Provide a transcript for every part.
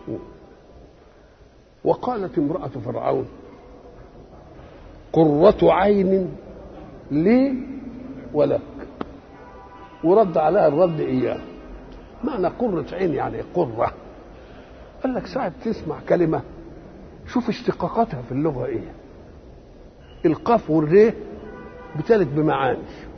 وقالت امرأة فرعون قرة عين لي ولك ورد عليها الرد إياه معنى قرة عين يعني قرة قال لك ساعة تسمع كلمة شوف اشتقاقاتها في اللغة ايه القاف والريه بتلت بمعاني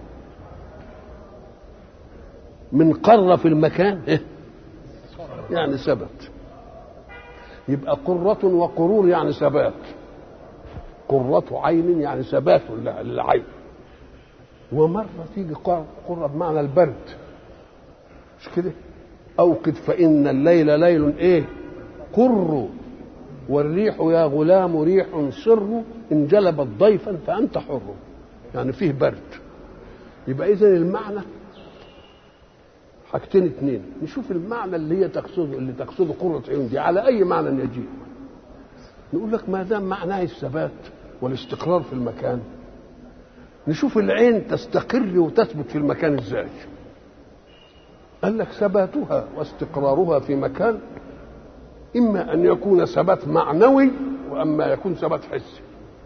من قر في المكان إيه؟ يعني ثبت يبقى قرة وقرور يعني ثبات قرة عين يعني ثبات للعين ومرة تيجي قرة بمعنى البرد مش كده أوقد فإن الليل ليل إيه قر والريح يا غلام ريح صر إن جلبت ضيفا فأنت حر يعني فيه برد يبقى إذا المعنى حاجتين اتنين نشوف المعنى اللي هي تقصده اللي تقصده قرة عين دي على أي معنى يجيء نقول لك ما دام معناه الثبات والاستقرار في المكان نشوف العين تستقر وتثبت في المكان ازاي قال لك ثباتها واستقرارها في مكان اما ان يكون ثبات معنوي واما يكون ثبات حسي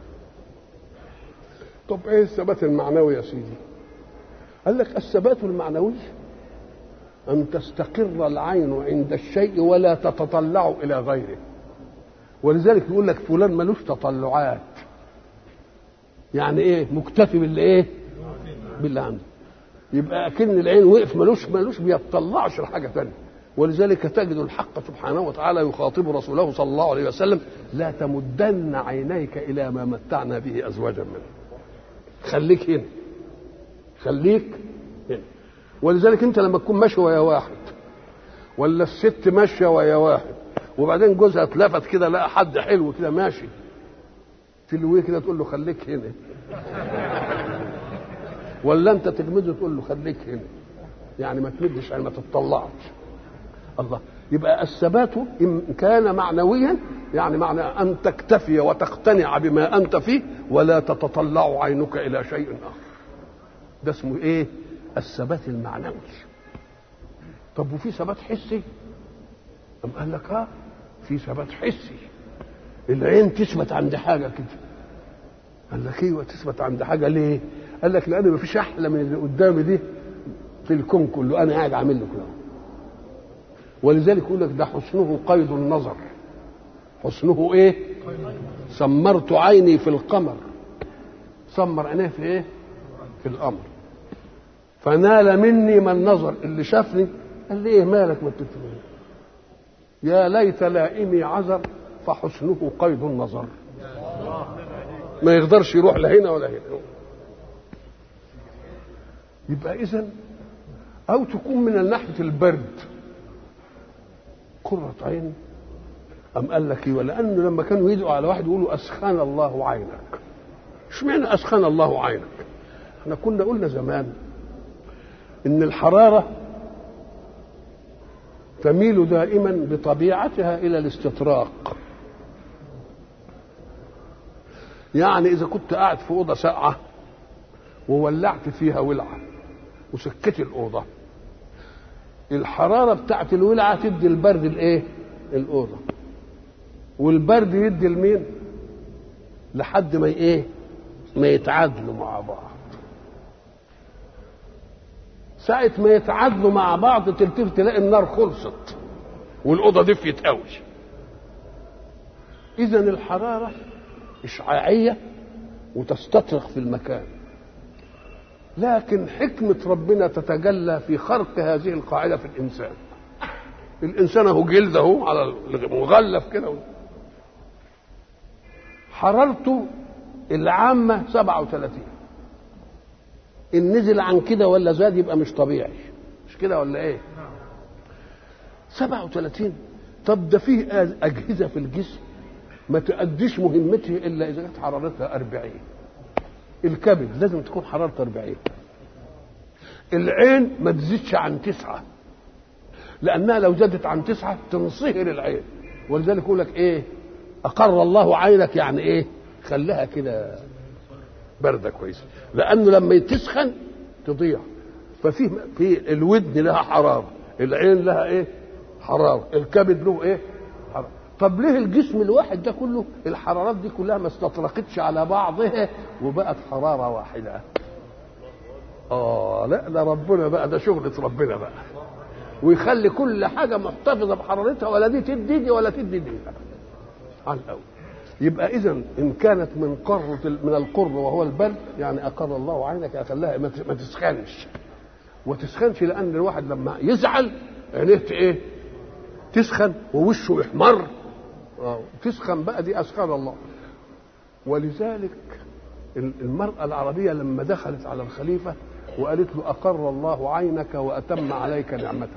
طب ايه الثبات المعنوي يا سيدي قال لك الثبات المعنوي ان تستقر العين عند الشيء ولا تتطلع الى غيره ولذلك يقول لك فلان ملوش تطلعات يعني ايه مكتفي باللي ايه باللي عنده يبقى اكن العين وقف ملوش ملوش بيطلعش لحاجه ثانيه ولذلك تجد الحق سبحانه وتعالى يخاطب رسوله صلى الله عليه وسلم لا تمدن عينيك الى ما متعنا به ازواجا منه خليك هنا خليك هنا ولذلك انت لما تكون ماشي ويا واحد ولا الست ماشيه ويا واحد وبعدين جوزها اتلفت كده لقى حد حلو كده ماشي تلويه كده تقول له خليك هنا ولا انت تجمده تقول له خليك هنا يعني ما تمدش يعني ما تطلعش الله يبقى الثبات ان كان معنويا يعني معنى ان تكتفي وتقتنع بما انت فيه ولا تتطلع عينك الى شيء اخر ده اسمه ايه الثبات المعنوي طب وفي ثبات حسي أم قال لك اه في ثبات حسي العين تثبت عند حاجه كده قال لك ايوه تثبت عند حاجه ليه قال لك لان مفيش احلى من اللي قدامي دي في الكون كله انا قاعد عامل له كده ولذلك يقول لك ده حسنه قيد النظر حسنه ايه سمرت عيني في القمر سمر عينيه في ايه في القمر فنال مني من نظر اللي شافني قال لي ايه مالك ما بتفهمني يا ليت لائمي عذر فحسنه قيد النظر ما يقدرش يروح لهنا ولا هنا يبقى اذا او تكون من ناحيه البرد قرة عين أم قال لك ايه لأنه لما كانوا يدعوا على واحد يقولوا أسخن الله عينك اشمعنى أسخن الله عينك احنا كنا قلنا زمان إن الحرارة تميل دائما بطبيعتها إلى الاستطراق يعني إذا كنت قاعد في أوضة ساقعة وولعت فيها ولعة وسكت الأوضة الحرارة بتاعت الولعة تدي البرد الإيه؟ الأوضة والبرد يدي لمين؟ لحد ما إيه؟ ما يتعادلوا مع بعض ساعة ما يتعادلوا مع بعض تلتفت تلاقي النار خلصت والأوضة دفيت قوي إذا الحرارة إشعاعية وتستطرق في المكان لكن حكمة ربنا تتجلى في خرق هذه القاعدة في الإنسان الإنسان أهو جلد أهو على مغلف كده حرارته العامة 37 إن نزل عن كده ولا زاد يبقى مش طبيعي مش كده ولا إيه؟ 37 طب ده فيه أجهزة في الجسم ما تأديش مهمته إلا إذا كانت حرارتها 40 الكبد لازم تكون حرارته 40 العين ما تزيدش عن تسعة لأنها لو زادت عن تسعة تنصهر العين ولذلك يقول لك إيه أقر الله عينك يعني إيه خليها كده باردة كويسة لأنه لما تسخن تضيع ففي في الودن لها حرارة العين لها إيه حرارة الكبد له إيه حرارة. طب ليه الجسم الواحد ده كله الحرارات دي كلها ما استطرقتش على بعضها وبقت حراره واحده اه لا ده ربنا بقى ده شغلة ربنا بقى ويخلي كل حاجة محتفظة بحرارتها ولا دي تدي دي ولا تدي دي على الأول يبقى إذا إن كانت من قر من القر وهو البرد يعني أقر الله عينك خلاها ما تسخنش وتسخنش لأن الواحد لما يزعل عينيه إيه؟ تسخن ووشه يحمر آه. تسخن بقى دي أسخن الله ولذلك المرأة العربية لما دخلت على الخليفة وقالت له أقر الله عينك وأتم عليك نعمتك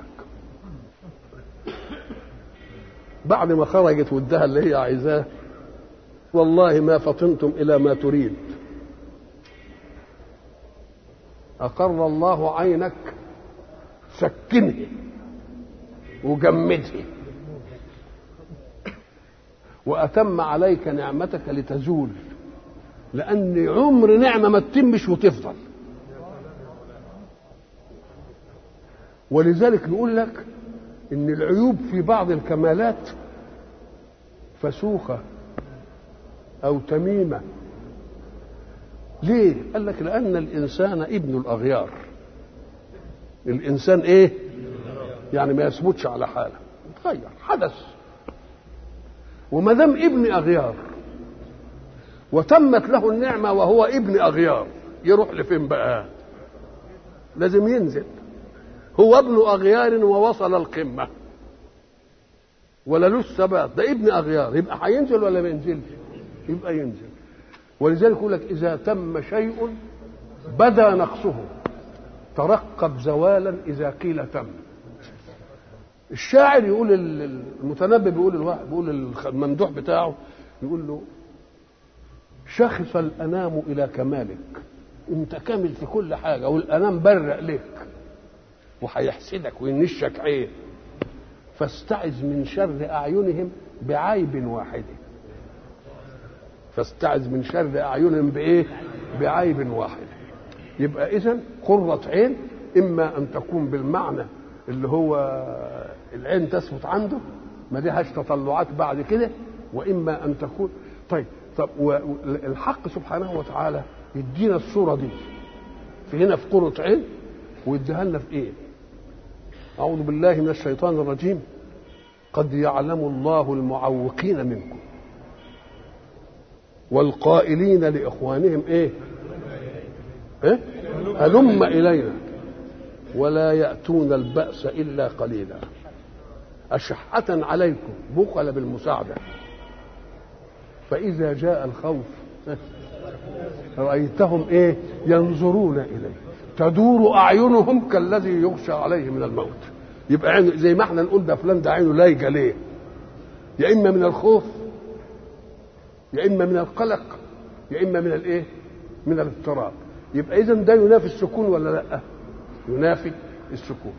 بعد ما خرجت ودها اللي هي عايزاه والله ما فطنتم إلى ما تريد أقر الله عينك سكنه وجمده وأتم عليك نعمتك لتزول لأن عمر نعمة ما تتمش وتفضل ولذلك نقول لك ان العيوب في بعض الكمالات فسوخة او تميمة ليه قال لك لان الانسان ابن الاغيار الانسان ايه يعني ما يثبتش على حاله يتغير حدث وما دام ابن اغيار وتمت له النعمه وهو ابن اغيار يروح لفين بقى لازم ينزل هو ابن اغيار ووصل القمه ولا له ثبات ده ابن اغيار يبقى هينزل ولا ما ينزلش يبقى ينزل ولذلك يقول لك اذا تم شيء بدا نقصه ترقب زوالا اذا قيل تم الشاعر يقول المتنبي بيقول الواحد بيقول الممدوح بتاعه يقول له شخص الانام الى كمالك انت كامل في كل حاجه والانام برق لك وهيحسدك وينشك عين فاستعذ من شر اعينهم بعيب واحد فاستعذ من شر اعينهم بايه بعيب واحد يبقى اذا قرة عين اما ان تكون بالمعنى اللي هو العين تثبت عنده ما لهاش تطلعات بعد كده واما ان تكون طيب طب والحق سبحانه وتعالى يدينا الصوره دي في هنا في قرة عين ويديها لنا في ايه؟ أعوذ بالله من الشيطان الرجيم قد يعلم الله المعوقين منكم والقائلين لإخوانهم إيه؟ إيه؟ هلم إلينا ولا يأتون البأس إلا قليلا أشحة عليكم بخل بالمساعدة فإذا جاء الخوف رأيتهم إيه ينظرون إليه تدور أعينهم كالذي يغشى عليه من الموت يبقى عينه زي ما احنا نقول ده فلان ده عينه لايقة ليه يا إما من الخوف يا إما من القلق يا إما من الإيه من الاضطراب يبقى إذا ده ينافي السكون ولا لا ينافي السكون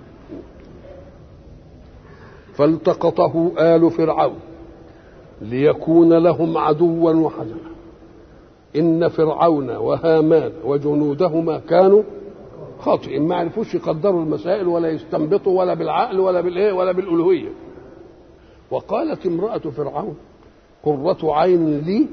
فالتقطه آل فرعون ليكون لهم عدوا وحزنا إن فرعون وهامان وجنودهما كانوا خاطئين ما عرفوش يقدروا المسائل ولا يستنبطوا ولا بالعقل ولا بالايه ولا بالالوهيه وقالت امراه فرعون قرة عين لي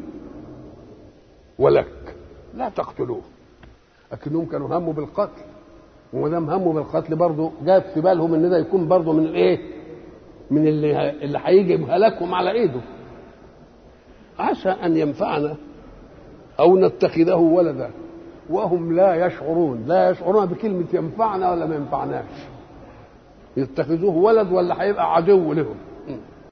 ولك لا تقتلوه لكنهم كانوا هموا بالقتل وما دام هموا بالقتل برضه جاب في بالهم ان ده يكون برضه من الايه؟ من اللي اللي هيجي هلاكهم على ايده عسى ان ينفعنا او نتخذه ولدا وهم لا يشعرون لا يشعرون بكلمة ينفعنا ولا ما ينفعناش يتخذوه ولد ولا هيبقى عدو لهم